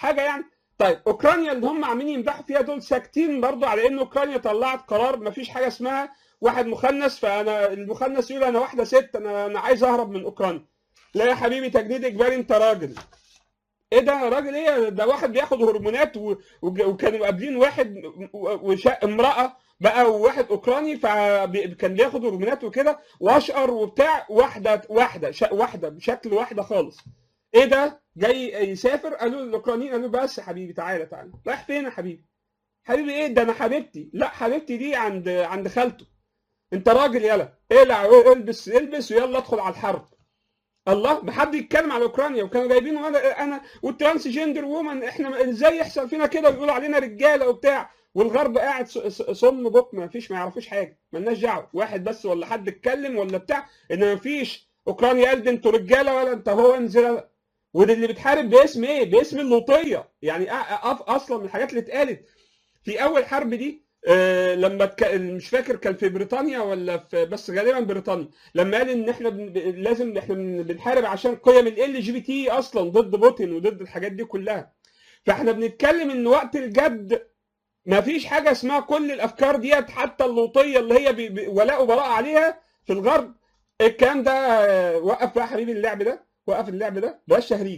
حاجه يعني طيب اوكرانيا اللي هم عاملين يمدحوا فيها دول ساكتين برضو على ان اوكرانيا طلعت قرار ما فيش حاجه اسمها واحد مخنث فانا المخنث يقول انا واحده ست انا انا عايز اهرب من اوكرانيا لا يا حبيبي تجنيد اجباري انت راجل ايه ده راجل ايه ده واحد بياخد هرمونات و... وج- وكانوا قابلين واحد و- وشا... امراه بقى وواحد اوكراني فكان بياخد هرمونات وكده واشقر وبتاع واحده واحده ش... واحده بشكل واحده خالص ايه ده جاي يسافر قالوا الاوكرانيين قالوا بس يا حبيبي تعالى تعالى رايح فين يا حبيبي حبيبي ايه ده انا حبيبتي لا حبيبتي دي عند عند خالته انت راجل يلا اقلع البس البس ويلا ادخل على الحرب الله ما حد يتكلم على اوكرانيا وكانوا جايبين انا انا والترانس جندر وومن احنا ازاي يحصل فينا كده ويقولوا علينا رجاله وبتاع والغرب قاعد ص- ص- صم بكم ما فيش ما يعرفوش حاجه مالناش دعوه واحد بس ولا حد اتكلم ولا بتاع ان ما فيش اوكرانيا قال ده انتوا رجاله ولا انت هو انزل وده اللي بتحارب باسم ايه؟ باسم اللوطيه يعني أ- أ- اصلا من الحاجات اللي اتقالت في اول حرب دي آه، لما تك... مش فاكر كان في بريطانيا ولا في بس غالبا بريطانيا لما قال ان احنا بن... ب- لازم احنا بن- بنحارب عشان قيم ال جي بي تي اصلا ضد بوتين وضد الحاجات دي كلها فاحنا بنتكلم ان وقت الجد ما فيش حاجه اسمها كل الافكار ديت حتى اللوطيه اللي هي ب... ب... ولاء وبراء عليها في الغرب الكلام ده آه، وقف بقى حبيبي اللعب ده وقف اللعب ده بلاش تهريج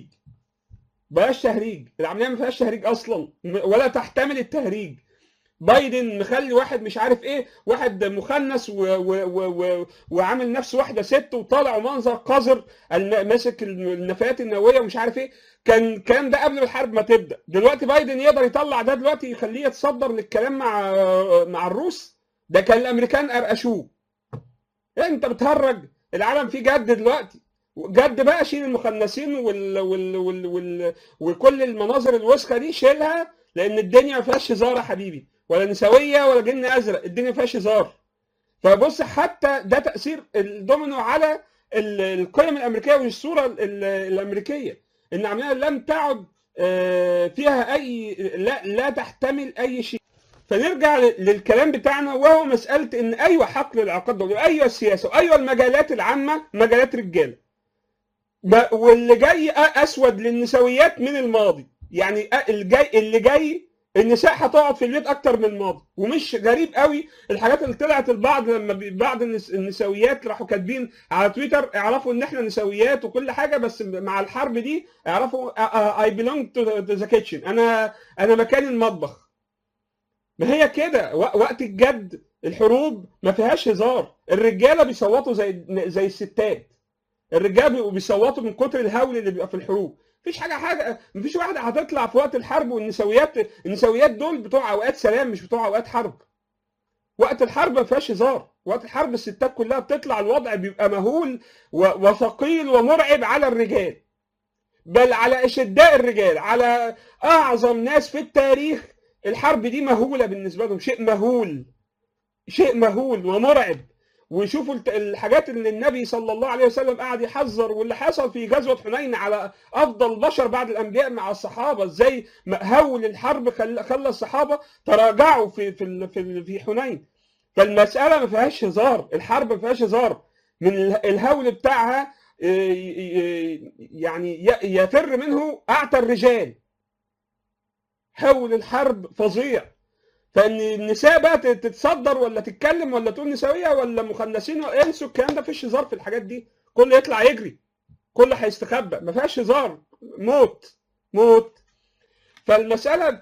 بلاش تهريج العمليه ما فيهاش تهريج اصلا م- ولا تحتمل التهريج بايدن مخلي واحد مش عارف ايه واحد مخنث و و و و وعامل نفسه واحده ست وطالع ومنظر قذر الم- ماسك النفايات النوويه ومش عارف ايه كان الكلام ده قبل الحرب ما تبدا دلوقتي بايدن يقدر يطلع ده دلوقتي يخليه يتصدر للكلام مع مع الروس ده كان الامريكان قرقشوه إيه انت بتهرج العالم فيه جد دلوقتي جد بقى شيل المخنثين وال وال وال وال وكل المناظر الوسخه دي شيلها لان الدنيا ما فيهاش هزار يا حبيبي ولا نسويه ولا جن ازرق الدنيا ما فيهاش هزار فبص حتى ده تاثير الدومينو على ال- القيم الامريكيه والصوره ال- الامريكيه ان عمليه لم تعد آه، فيها اي لا لا تحتمل اي شيء فنرجع ل- للكلام بتاعنا وهو مساله ان ايوه حقل العلاقات الدوليه ايوه السياسه وايوه المجالات العامه مجالات رجاله ب- واللي جاي أ- اسود للنسويات من الماضي يعني أ- اللي جاي اللي جاي النساء هتقعد في البيت اكتر من الماضي ومش غريب قوي الحاجات اللي طلعت البعض لما بي- بعض النس- النسويات راحوا كاتبين على تويتر اعرفوا ان احنا نسويات وكل حاجه بس مع الحرب دي اعرفوا اي بيلونج تو ذا كيتشن انا انا مكان المطبخ ما هي كده و- وقت الجد الحروب ما فيهاش هزار الرجاله بيصوتوا زي زي الستات الرجاله بيبقوا بيصوتوا من كتر الهول اللي بيبقى في الحروب مفيش حاجه حاجه مفيش واحده هتطلع في وقت الحرب والنسويات النسويات دول بتوع اوقات سلام مش بتوع اوقات حرب وقت الحرب ما فيهاش هزار وقت الحرب الستات كلها بتطلع الوضع بيبقى مهول و- وثقيل ومرعب على الرجال بل على اشداء الرجال على اعظم ناس في التاريخ الحرب دي مهوله بالنسبه لهم شيء مهول شيء مهول ومرعب وشوفوا الت- الحاجات اللي النبي صلى الله عليه وسلم قعد يحذر واللي حصل في غزوه حنين على افضل البشر بعد الانبياء مع الصحابه ازاي م- هول الحرب خل- خلى الصحابه تراجعوا في في ال- في ال- في حنين فالمساله ما فيهاش هزار الحرب ما فيهاش هزار من ال- الهول بتاعها ي- ي- يعني ي- يفر منه اعتى الرجال هول الحرب فظيع فان النساء بقى تت- تتصدر ولا تتكلم ولا تقول نسويه ولا مخنثين ولا- انسوا الكلام ده مفيش هزار في الحاجات دي كله يطلع يجري كله هيستخبى ما فيهاش هزار موت موت فالمساله